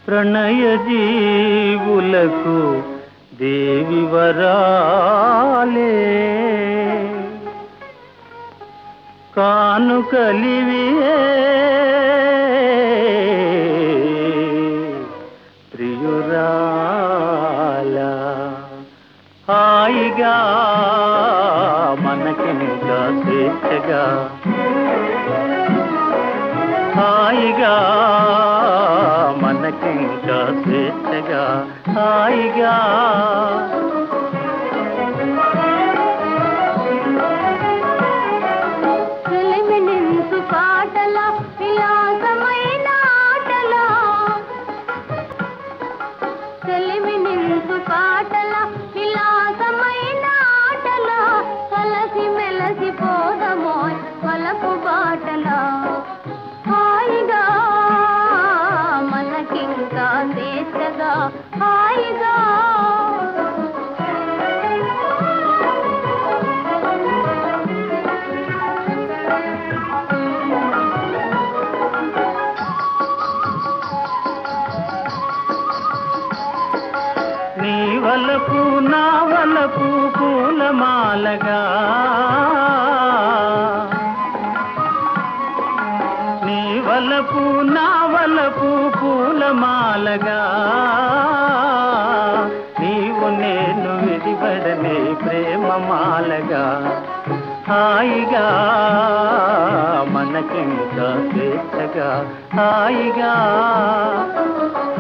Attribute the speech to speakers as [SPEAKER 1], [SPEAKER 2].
[SPEAKER 1] ప్రణయ జీవులకు దేవి వరాలే కానుకలివియే ప్రియురాల హాయిగా మనకింకా స్వేచ్ఛగా హాయిగా మనకింకా స్వేచ్ఛగా హాయిగా
[SPEAKER 2] చెలిమినించు పాటల విలాసమైన ఆటల చెలిమినించు పాటల విలాసమైన ఆటల కలసి మెలసి పోదమోయ్ వలపు బాటల హాయిగా మనకింకా స్వేచ్ఛగా హాయిగా
[SPEAKER 1] నీ వలపు నా వలపు పూలమాలగా నీ వలపు నా వలపు పూలమాలగా నీవు నేను విడిపడనే ప్రేమమాలగా హాయిగా మనకింకా స్వేచ్ఛగా హాయిగా